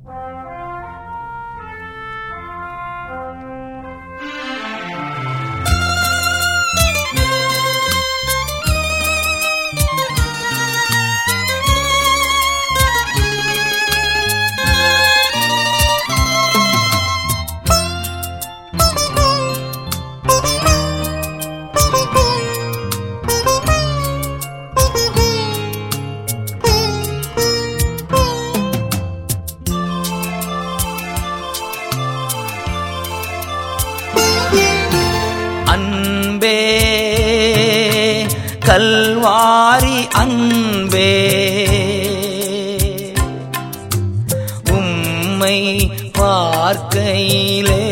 அன்பே கல்வாரி அன்பே உம்மை பார்க்கையிலே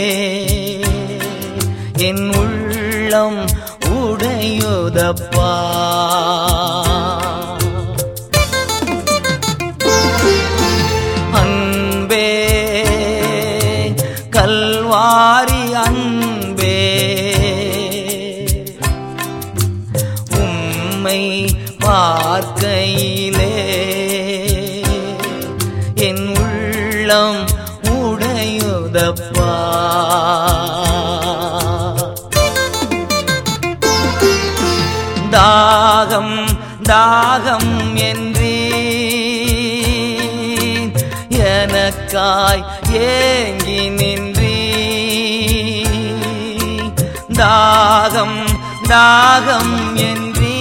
என் உள்ளம் உடையுதப்பா அன்பே கல்வாரி அன்பே உம்மை பார்க்கையிலே என் உள்ளம் உடையுதப்பா தாகம் தாகம் என்றே எனக்காய் ஏங்கி நின்றீ தாகம் தாகம் என்றீ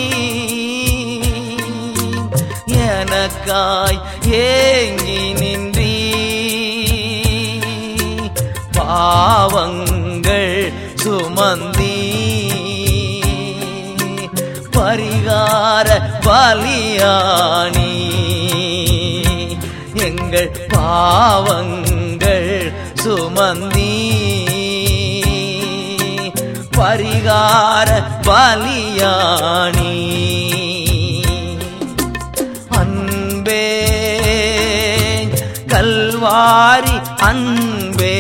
எனக்காய் ஏங்கி நின்றீ பாவங்கள் சுமந்தீ பரிகார பலியானி எங்கள் பாவங்கள் சுமந்தீ பரிகார பலியானி அன்பே கல்வாரி அன்பே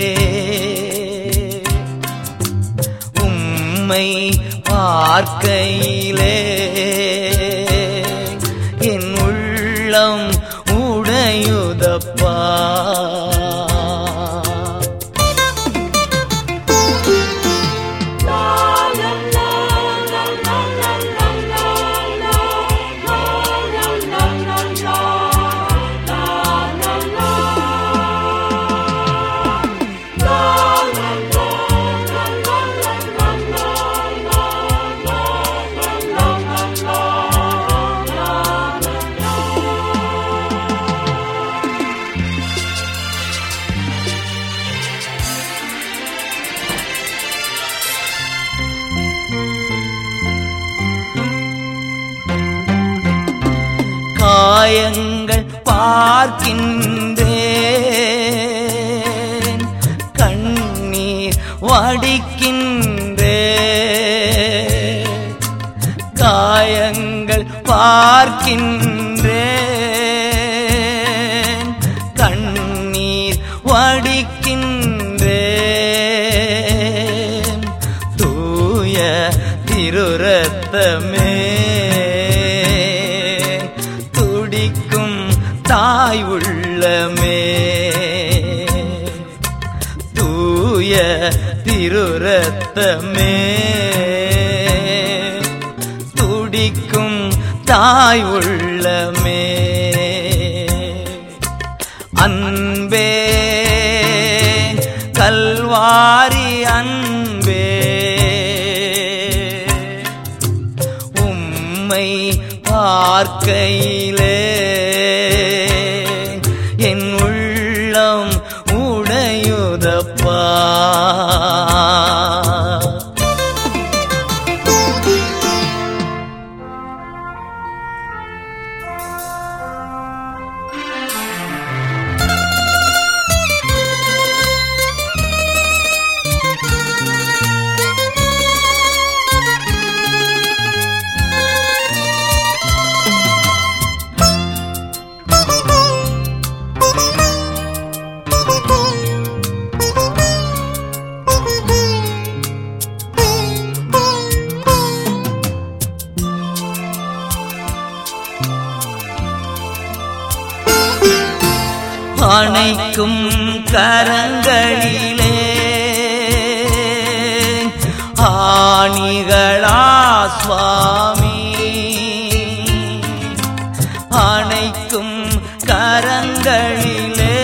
உம்மை பார்க்கையிலே என் உள்ளம் உடையுதப்பா காயங்கள் பார்க்கின்றேன் கண்ணீர் வடிக்கின்றேன் காயங்கள் பார்க்கின்றேன் கண்ணீர் வடிக்கின்றேன் தூய திருரத்தமே துடிக்கும் தாய் உள்ளமே தூய திருரத்தமே துடிக்கும் தாய் உள்ளமே அன்பே கல்வாரி அன்பே உம்மை பார்க்கையிலே என் உள்ளம் உடையுதப்பா அணைக்கும் கரங்களிலே ஆணிகளா சுவாமி அணைக்கும் கரங்களிலே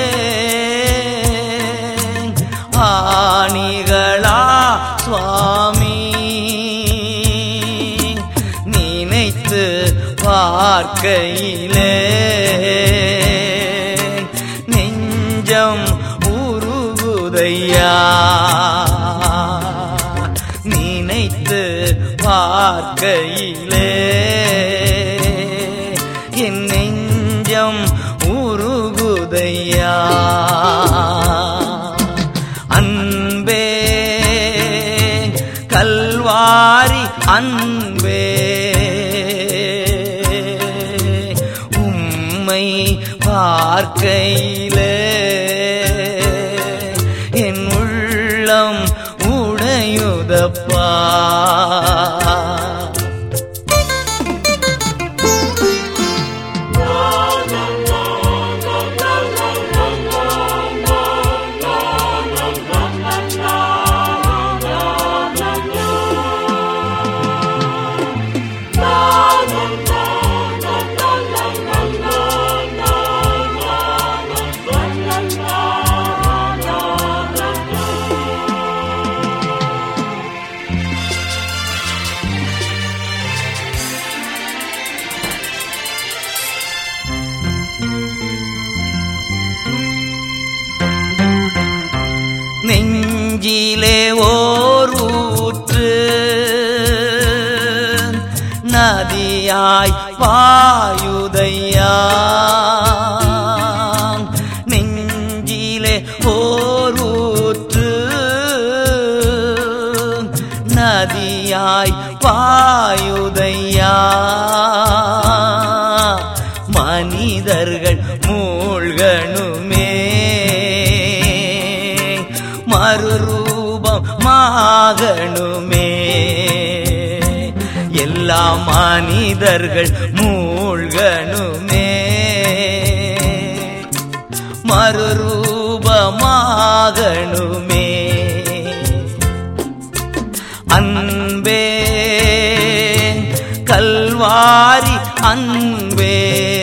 ஆணிகளா சுவாமி நினைத்து பார்க்கையிலே நெஞ்சம் உருகுதையா நினைத்து பார்க்கையிலே என் நெஞ்சம் உருகுதையா அன்பே கல்வாரி அன்பே உம்மை பார்க்கையிலே என் உள்ளம் உடையுதப்பா நெஞ்சிலே ஓர் ஊற்று நதியாய் பாயுதையா நெஞ்சிலே ஓர் ஊற்று நதியாய் பாயுதையா மனிதர்கள் மூழ்கணுமே மறுரூபமாகணுமே எல்லா மனிதர்கள் மூழ்கணுமே மறுரூபமாகணுமே அன்பே கல்வாரி அன்பே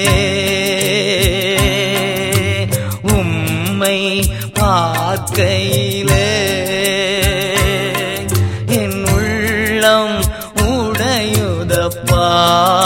உம்மை பார்க்கையிலே என் உள்ளம் உடையுதப்பா